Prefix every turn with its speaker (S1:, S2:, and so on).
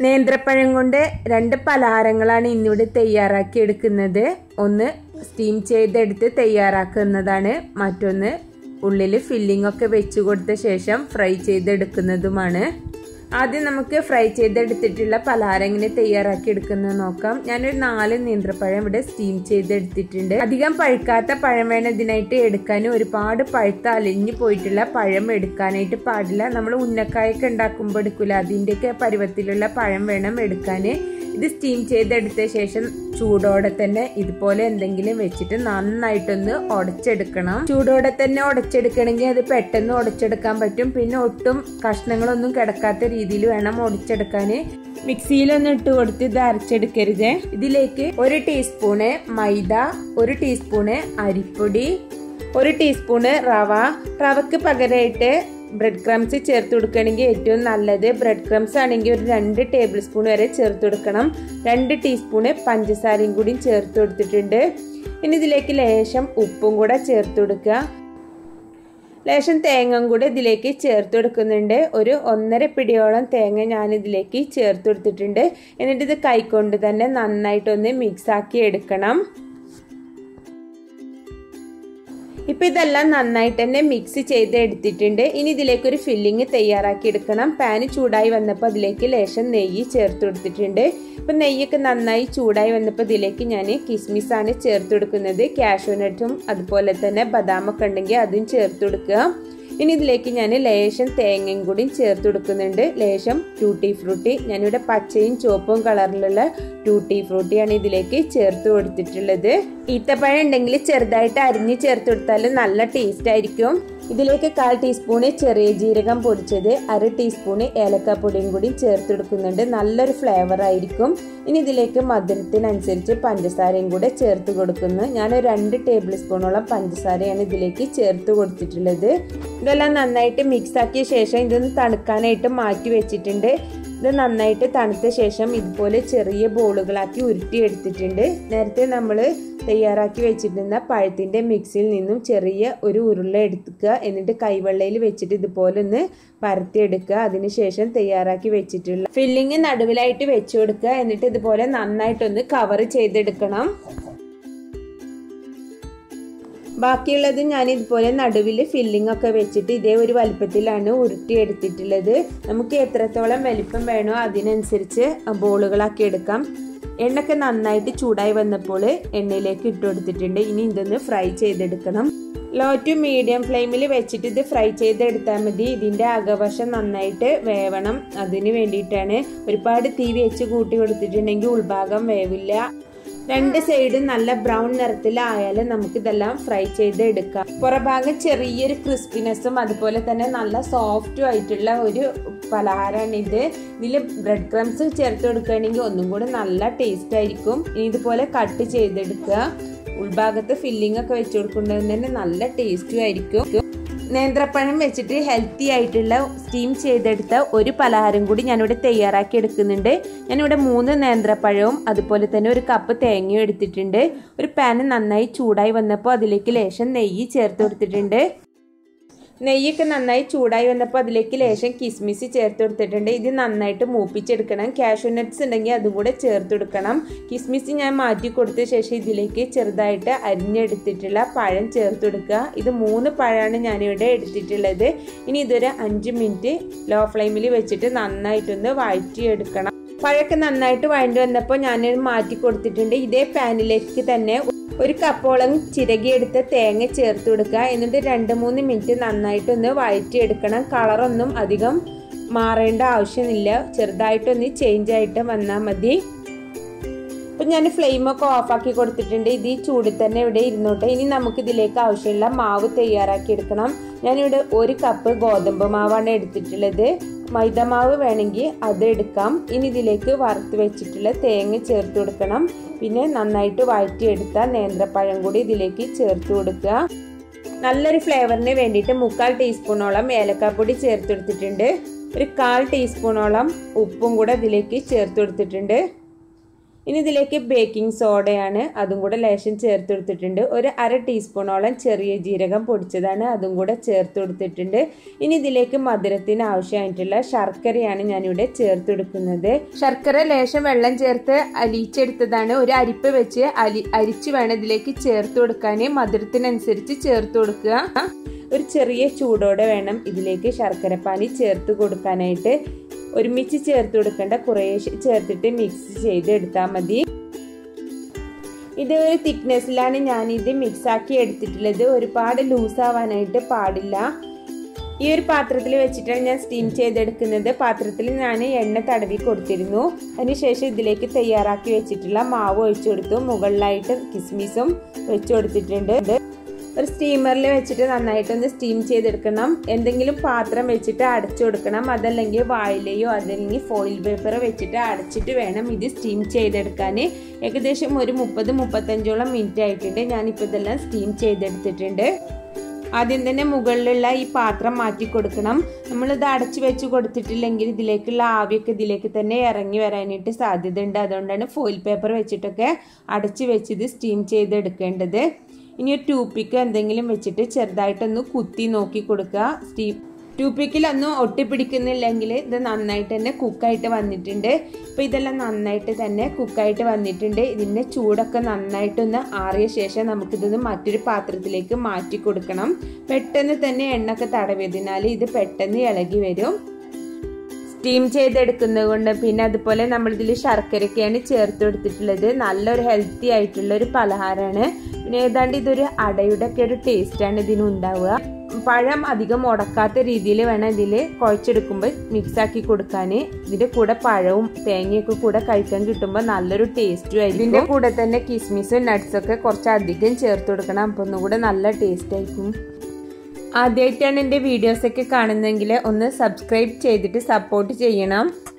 S1: നേന്ത്രപ്പഴം കൊണ്ട് രണ്ട് പലഹാരങ്ങളാണ് ഇന്നിവിടെ തയ്യാറാക്കി എടുക്കുന്നത് ഒന്ന് സ്റ്റീം ചെയ്തെടുത്ത് തയ്യാറാക്കുന്നതാണ് മറ്റൊന്ന് ഉള്ളിൽ ഫില്ലിംഗ് ഒക്കെ വെച്ച് കൊടുത്ത ശേഷം ഫ്രൈ ചെയ്തെടുക്കുന്നതുമാണ് ആദ്യം നമുക്ക് ഫ്രൈ ചെയ്തെടുത്തിട്ടുള്ള പലഹാരം എങ്ങനെ തയ്യാറാക്കി എടുക്കുന്നത് നോക്കാം ഞാനൊരു നാല് നേന്ത്രപ്പഴം ഇവിടെ സ്റ്റീം ചെയ്തെടുത്തിട്ടുണ്ട് അധികം പഴുക്കാത്ത പഴം വേണം ഇതിനായിട്ട് എടുക്കാൻ ഒരുപാട് പഴുത്ത അലിഞ്ഞു പോയിട്ടുള്ള പഴം എടുക്കാനായിട്ട് പാടില്ല നമ്മൾ ഉന്നക്കായൊക്കെ ഉണ്ടാക്കുമ്പോൾ എടുക്കില്ല അതിൻ്റെയൊക്കെ പരുവത്തിലുള്ള പഴം വേണം എടുക്കാൻ ഇത് സ്റ്റീം ചെയ്തെടുത്ത ശേഷം ചൂടോടെ തന്നെ ഇതുപോലെ എന്തെങ്കിലും വെച്ചിട്ട് നന്നായിട്ടൊന്ന് ഉടച്ചെടുക്കണം ചൂടോടെ തന്നെ ഉടച്ചെടുക്കണമെങ്കിൽ അത് പെട്ടെന്ന് ഉടച്ചെടുക്കാൻ പറ്റും പിന്നെ ഒട്ടും കഷ്ണങ്ങളൊന്നും കിടക്കാത്ത രീതിയിൽ വേണം ഉടച്ചെടുക്കാൻ മിക്സിയിലൊന്ന് ഇട്ട് കൊടുത്ത് ഇത് അരച്ചെടുക്കരുത് ഇതിലേക്ക് ഒരു ടീസ്പൂണ് മൈദ ഒരു ടീസ്പൂണ് അരിപ്പൊടി ഒരു ടീസ്പൂണ് റവ റവക്ക് പകരമായിട്ട് ബ്രെഡ് ക്രംസ് ചേർത്ത് കൊടുക്കുകയാണെങ്കിൽ ഏറ്റവും നല്ലത് ബ്രെഡ് ക്രംസ് ആണെങ്കിൽ ഒരു രണ്ട് ടേബിൾ സ്പൂൺ വരെ ചേർത്ത് കൊടുക്കണം രണ്ട് ടീസ്പൂണ് പഞ്ചസാരയും കൂടി ചേർത്ത് കൊടുത്തിട്ടുണ്ട് ഇനി ഇതിലേക്ക് ലേശം ഉപ്പും കൂടെ ചേർത്ത് കൊടുക്കുക ലേശം തേങ്ങയും കൂടെ ഇതിലേക്ക് ചേർത്ത് കൊടുക്കുന്നുണ്ട് ഒരു ഒന്നര പിടിയോളം തേങ്ങ ഞാൻ ഇതിലേക്ക് ചേർത്ത് കൊടുത്തിട്ടുണ്ട് എന്നിട്ട് ഇത് കൈകൊണ്ട് തന്നെ നന്നായിട്ടൊന്ന് മിക്സാക്കി എടുക്കണം ഇപ്പം ഇതെല്ലാം നന്നായിട്ട് തന്നെ മിക്സ് ചെയ്ത് എടുത്തിട്ടുണ്ട് ഇനി ഇതിലേക്ക് ഒരു ഫില്ലിങ് തയ്യാറാക്കി എടുക്കണം പാന് ചൂടായി വന്നപ്പോൾ അതിലേക്ക് ലേശം നെയ്യ് ചേർത്ത് കൊടുത്തിട്ടുണ്ട് ഇപ്പം നെയ്യൊക്കെ നന്നായി ചൂടായി വന്നപ്പോൾ ഇതിലേക്ക് ഞാൻ കിസ്മിസാണ് ചേർത്ത് കൊടുക്കുന്നത് കാഷ്യൂനട്ടും അതുപോലെ തന്നെ ബദാമൊക്കെ ഉണ്ടെങ്കിൽ അതും ചേർത്ത് കൊടുക്കുക ഇനി ഇതിലേക്ക് ഞാൻ ലേശം തേങ്ങയും കൂടി ചേർത്ത് കൊടുക്കുന്നുണ്ട് ലേശം ടൂട്ടി ഫ്രൂട്ടി ഞാനിവിടെ പച്ചയും ചുവപ്പും കളറിലുള്ള ടൂട്ടി ഫ്രൂട്ടിയാണ് ഇതിലേക്ക് ചേർത്ത് കൊടുത്തിട്ടുള്ളത് ഈത്തപ്പഴം ഉണ്ടെങ്കിൽ ചെറുതായിട്ട് അരിഞ്ഞ് ചേർത്ത് കൊടുത്താൽ നല്ല ടേസ്റ്റ് ആയിരിക്കും ഇതിലേക്ക് കാൽ ടീസ്പൂണ് ചെറിയ ജീരകം പൊടിച്ചത് അര ടീസ്പൂണ് ഏലക്കാപ്പൊടിയും കൂടി ചേർത്ത് കൊടുക്കുന്നുണ്ട് നല്ലൊരു ഫ്ലേവർ ആയിരിക്കും ഇനി ഇതിലേക്ക് മധുരത്തിനനുസരിച്ച് പഞ്ചസാരയും കൂടെ ചേർത്ത് കൊടുക്കുന്നു ഞാൻ രണ്ട് ടേബിൾ സ്പൂണോളം പഞ്ചസാരയാണ് ഇതിലേക്ക് ചേർത്ത് കൊടുത്തിട്ടുള്ളത് ഇതെല്ലാം നന്നായിട്ട് മിക്സ് ആക്കിയ ശേഷം ഇതൊന്ന് തണുക്കാനായിട്ട് മാറ്റി വെച്ചിട്ടുണ്ട് ഇത് നന്നായിട്ട് തണുത്ത ശേഷം ഇതുപോലെ ചെറിയ ബോളുകളാക്കി ഉരുട്ടിയെടുത്തിട്ടുണ്ട് നേരത്തെ നമ്മൾ തയ്യാറാക്കി വെച്ചിരുന്ന പഴത്തിൻ്റെ മിക്സിയിൽ നിന്നും ചെറിയ ഒരു ഉരുള എടുക്കുക എന്നിട്ട് കൈവെള്ളയിൽ വെച്ചിട്ട് ഇതുപോലെ ഒന്ന് പരത്തിയെടുക്കുക അതിനുശേഷം തയ്യാറാക്കി വെച്ചിട്ടുള്ള ഫില്ലിങ് നടുവിലായിട്ട് വെച്ചു കൊടുക്കുക എന്നിട്ട് ഇതുപോലെ നന്നായിട്ടൊന്ന് കവർ ചെയ്തെടുക്കണം ബാക്കിയുള്ളത് ഞാൻ ഇതുപോലെ നടുവിൽ ഫില്ലിംഗ് ഒക്കെ വെച്ചിട്ട് ഇതേ ഒരു വലിപ്പത്തിലാണ് ഉരുട്ടി എടുത്തിട്ടുള്ളത് നമുക്ക് എത്രത്തോളം വലിപ്പം വേണോ അതിനനുസരിച്ച് ബോളുകളാക്കി എടുക്കാം എണ്ണൊക്കെ നന്നായിട്ട് ചൂടായി വന്നപ്പോൾ എണ്ണയിലേക്ക് ഇട്ട് കൊടുത്തിട്ടുണ്ട് ഇനി ഇതൊന്ന് ഫ്രൈ ചെയ്തെടുക്കണം ലോ ടു മീഡിയം ഫ്ലെയിമിൽ വെച്ചിട്ട് ഇത് ഫ്രൈ ചെയ്തെടുത്താൽ മതി ഇതിൻ്റെ അകവശം നന്നായിട്ട് വേവണം അതിന് വേണ്ടിയിട്ടാണ് ഒരുപാട് തീ വെച്ച് കൂട്ടി കൊടുത്തിട്ടുണ്ടെങ്കിൽ ഉൾഭാഗം വേവില്ല രണ്ട് സൈഡും നല്ല ബ്രൗൺ നിറത്തിലായാൽ നമുക്ക് ഇതെല്ലാം ഫ്രൈ ചെയ്ത് എടുക്കാം പുറഭാഗം ചെറിയൊരു ക്രിസ്പിനെസ്സും അതുപോലെ തന്നെ നല്ല സോഫ്റ്റും ആയിട്ടുള്ള ഒരു പലഹാരമാണ് ഇത് ഇതിൽ ബ്രെഡ് ക്രംസ് ചേർത്ത് കൊടുക്കുകയാണെങ്കിൽ ഒന്നും കൂടി നല്ല ടേസ്റ്റ് ആയിരിക്കും ഇനി ഇതുപോലെ കട്ട് ചെയ്തെടുക്കുക ഉൾഭാഗത്ത് ഫില്ലിംഗ് ഒക്കെ വെച്ച് കൊടുക്കുന്നത് തന്നെ നല്ല ടേസ്റ്റും ആയിരിക്കും നേന്ത്രപ്പഴം വെച്ചിട്ട് ഹെൽത്തി ആയിട്ടുള്ള സ്റ്റീം ചെയ്തെടുത്ത ഒരു പലഹാരം കൂടി ഞാനിവിടെ തയ്യാറാക്കി എടുക്കുന്നുണ്ട് ഞാനിവിടെ മൂന്ന് നേന്ത്രപ്പഴവും അതുപോലെ തന്നെ ഒരു കപ്പ് തേങ്ങയും എടുത്തിട്ടുണ്ട് ഒരു പാന് നന്നായി ചൂടായി വന്നപ്പോൾ അതിലേക്ക് ലേശം നെയ്യ് ചേർത്ത് കൊടുത്തിട്ടുണ്ട് നെയ്യൊക്കെ നന്നായി ചൂടായി വന്നപ്പോൾ അതിലേക്ക് ലേശം കിസ്മിസ് ചേർത്ത് കൊടുത്തിട്ടുണ്ട് ഇത് നന്നായിട്ട് മൂപ്പിച്ചെടുക്കണം കാഷ്യൂ നട്ട്സ് ഉണ്ടെങ്കിൽ അതും കൂടെ ചേർത്ത് കൊടുക്കണം കിസ്മിസ് ഞാൻ മാറ്റി കൊടുത്ത ശേഷം ഇതിലേക്ക് ചെറുതായിട്ട് അരിഞ്ഞെടുത്തിട്ടുള്ള പഴം ചേർത്ത് കൊടുക്കുക ഇത് മൂന്ന് പഴമാണ് ഞാനിവിടെ എടുത്തിട്ടുള്ളത് ഇനി ഇതൊരു അഞ്ച് മിനിറ്റ് ലോ ഫ്ലെയിമിൽ വെച്ചിട്ട് നന്നായിട്ടൊന്ന് വഴറ്റിയെടുക്കണം പഴമൊക്കെ നന്നായിട്ട് വഴണ്ടി വന്നപ്പോൾ ഞാൻ മാറ്റി കൊടുത്തിട്ടുണ്ട് ഇതേ പാനിലേക്ക് തന്നെ ഒരു കപ്പോളം ചിരകിയെടുത്ത തേങ്ങ ചേർത്ത് കൊടുക്കുക എന്നിട്ട് രണ്ട് മൂന്ന് മിനിറ്റ് നന്നായിട്ടൊന്ന് വഴറ്റിയെടുക്കണം കളറൊന്നും അധികം മാറേണ്ട ആവശ്യമില്ല ചെറുതായിട്ടൊന്ന് ചേഞ്ച് ആയിട്ട് വന്നാൽ മതി അപ്പം ഞാൻ ഫ്ലെയിമൊക്കെ ഓഫാക്കി കൊടുത്തിട്ടുണ്ട് ഇത് ഈ ചൂടിൽ തന്നെ ഇവിടെ ഇരുന്നോട്ടെ ഇനി നമുക്ക് ഇതിലേക്ക് ആവശ്യമുള്ള മാവ് തയ്യാറാക്കി എടുക്കണം ഞാനിവിടെ ഒരു കപ്പ് ഗോതമ്പ് മാവാണ് എടുത്തിട്ടുള്ളത് മൈദമാവ് വേണമെങ്കിൽ അത് എടുക്കാം ഇനി ഇതിലേക്ക് വറുത്ത് വെച്ചിട്ടുള്ള തേങ്ങ ചേർത്ത് കൊടുക്കണം പിന്നെ നന്നായിട്ട് വഴറ്റിയെടുത്ത നേന്ത്രപ്പഴം കൂടി ഇതിലേക്ക് ചേർത്ത് കൊടുക്കുക നല്ലൊരു ഫ്ലേവറിന് വേണ്ടിയിട്ട് മുക്കാൽ ടീസ്പൂണോളം ഏലക്കാപ്പൊടി ചേർത്ത് കൊടുത്തിട്ടുണ്ട് ഒരു കാൽ ടീസ്പൂണോളം ഉപ്പും കൂടെ ഇതിലേക്ക് ചേർത്ത് കൊടുത്തിട്ടുണ്ട് ഇനി ഇതിലേക്ക് ബേക്കിംഗ് സോഡയാണ് അതും കൂടെ ലേശം ചേർത്ത് കൊടുത്തിട്ടുണ്ട് ഒരു അര ടീസ്പൂണോളം ചെറിയ ജീരകം പൊടിച്ചതാണ് അതും കൂടെ ചേർത്ത് കൊടുത്തിട്ടുണ്ട് ഇനി ഇതിലേക്ക് മധുരത്തിന് ആവശ്യമായിട്ടുള്ള ശർക്കരയാണ് ഞാനിവിടെ ചേർത്ത് കൊടുക്കുന്നത് ശർക്കര ലേശം വെള്ളം ചേർത്ത് അലിയിച്ചെടുത്തതാണ് ഒരു അരിപ്പ് വെച്ച് അലി അരിച്ച് വേണം ഇതിലേക്ക് ചേർത്ത് കൊടുക്കാൻ മധുരത്തിനനുസരിച്ച് ചേർത്ത് കൊടുക്കുക ഒരു ചെറിയ ചൂടോടെ വേണം ഇതിലേക്ക് ശർക്കരപ്പാനി ചേർത്ത് കൊടുക്കാനായിട്ട് ഒരുമിച്ച് ചേർത്ത് കൊടുക്കേണ്ട കുറേശ്ശെ ചേർത്തിട്ട് മിക്സ് ചെയ്ത് എടുത്താൽ മതി ഇത് ഒരു തിക്നെസ്സിലാണ് ഞാനിത് മിക്സ് ആക്കി എടുത്തിട്ടുള്ളത് ഒരുപാട് ലൂസ് ആവാനായിട്ട് പാടില്ല ഈ ഒരു പാത്രത്തിൽ വെച്ചിട്ടാണ് ഞാൻ സ്റ്റീം ചെയ്തെടുക്കുന്നത് പാത്രത്തിൽ ഞാൻ എണ്ണ തടവി കൊടുത്തിരുന്നു അതിനുശേഷം ഇതിലേക്ക് തയ്യാറാക്കി വെച്ചിട്ടുള്ള മാവ് ഒഴിച്ചു കൊടുത്തു മുകളിലായിട്ട് കിസ്മിസും വെച്ചു കൊടുത്തിട്ടുണ്ട് ഒരു സ്റ്റീമറിൽ വെച്ചിട്ട് നന്നായിട്ടൊന്ന് സ്റ്റീം ചെയ്തെടുക്കണം എന്തെങ്കിലും പാത്രം വെച്ചിട്ട് അടച്ചു കൊടുക്കണം അതല്ലെങ്കിൽ വായിലയോ അതല്ലെങ്കിൽ ഫോയിൽ പേപ്പർ വെച്ചിട്ട് അടച്ചിട്ട് വേണം ഇത് സ്റ്റീം ചെയ്തെടുക്കാൻ ഏകദേശം ഒരു മുപ്പത് മുപ്പത്തഞ്ചോളം മിനിറ്റ് ആയിട്ടുണ്ട് ഞാനിപ്പോൾ ഇതെല്ലാം സ്റ്റീം ചെയ്തെടുത്തിട്ടുണ്ട് ആദ്യം തന്നെ മുകളിലുള്ള ഈ പാത്രം മാറ്റി കൊടുക്കണം നമ്മളിത് അടച്ചു വെച്ച് കൊടുത്തിട്ടില്ലെങ്കിൽ ഇതിലേക്കുള്ള ആവിയൊക്കെ ഇതിലേക്ക് തന്നെ ഇറങ്ങി വരാനായിട്ട് സാധ്യതയുണ്ട് അതുകൊണ്ടാണ് ഫോയിൽ പേപ്പർ വെച്ചിട്ടൊക്കെ അടച്ചു വെച്ച് ഇത് സ്റ്റീം ചെയ്തെടുക്കേണ്ടത് ഇനി ഒരു ടൂപ്പിക്ക് എന്തെങ്കിലും വെച്ചിട്ട് ചെറുതായിട്ടൊന്ന് കുത്തി നോക്കി കൊടുക്കുക സ്റ്റീം ടൂപ്പിക്കിലൊന്നും ഒട്ടിപ്പിടിക്കുന്നില്ലെങ്കിൽ ഇത് നന്നായിട്ട് തന്നെ കുക്കായിട്ട് വന്നിട്ടുണ്ട് ഇപ്പോൾ ഇതെല്ലാം നന്നായിട്ട് തന്നെ കുക്കായിട്ട് വന്നിട്ടുണ്ട് ഇതിൻ്റെ ചൂടൊക്കെ നന്നായിട്ടൊന്ന് ആറിയ ശേഷം നമുക്കിതൊന്ന് മറ്റൊരു പാത്രത്തിലേക്ക് മാറ്റി കൊടുക്കണം പെട്ടെന്ന് തന്നെ എണ്ണൊക്കെ തടവിയതിനാൽ ഇത് പെട്ടെന്ന് ഇളകി വരും സ്റ്റീം ചെയ്തെടുക്കുന്നത് കൊണ്ട് പിന്നെ അതുപോലെ നമ്മളിതിൽ ശർക്കരയൊക്കെയാണ് ചേർത്ത് കൊടുത്തിട്ടുള്ളത് നല്ലൊരു ഹെൽത്തി ആയിട്ടുള്ള ഒരു പലഹാരമാണ് പിന്നെ ഏതാണ്ട് ഇതൊരു അടയുടെ ഒക്കെ ഒരു ടേസ്റ്റാണ് ഇതിന് ഉണ്ടാവുക പഴം അധികം ഉടക്കാത്ത രീതിയിൽ വേണം ഇതിൽ കുഴച്ചെടുക്കുമ്പോൾ മിക്സാക്കി കൊടുക്കാൻ ഇതിൻ്റെ കൂടെ പഴവും തേങ്ങയൊക്കെ കൂടെ കഴിക്കാൻ കിട്ടുമ്പോൾ നല്ലൊരു ടേസ്റ്റും ആയിരിക്കും ഇതിൻ്റെ കൂടെ തന്നെ കിസ്മിസും നട്ട്സൊക്കെ കുറച്ച് അധികം ചേർത്ത് കൊടുക്കണം അപ്പോൾ ഒന്നുകൂടെ നല്ല ടേസ്റ്റ് ആയിരിക്കും ആദ്യമായിട്ടാണ് എൻ്റെ വീഡിയോസൊക്കെ കാണുന്നതെങ്കിൽ ഒന്ന് സബ്സ്ക്രൈബ് ചെയ്തിട്ട് സപ്പോർട്ട് ചെയ്യണം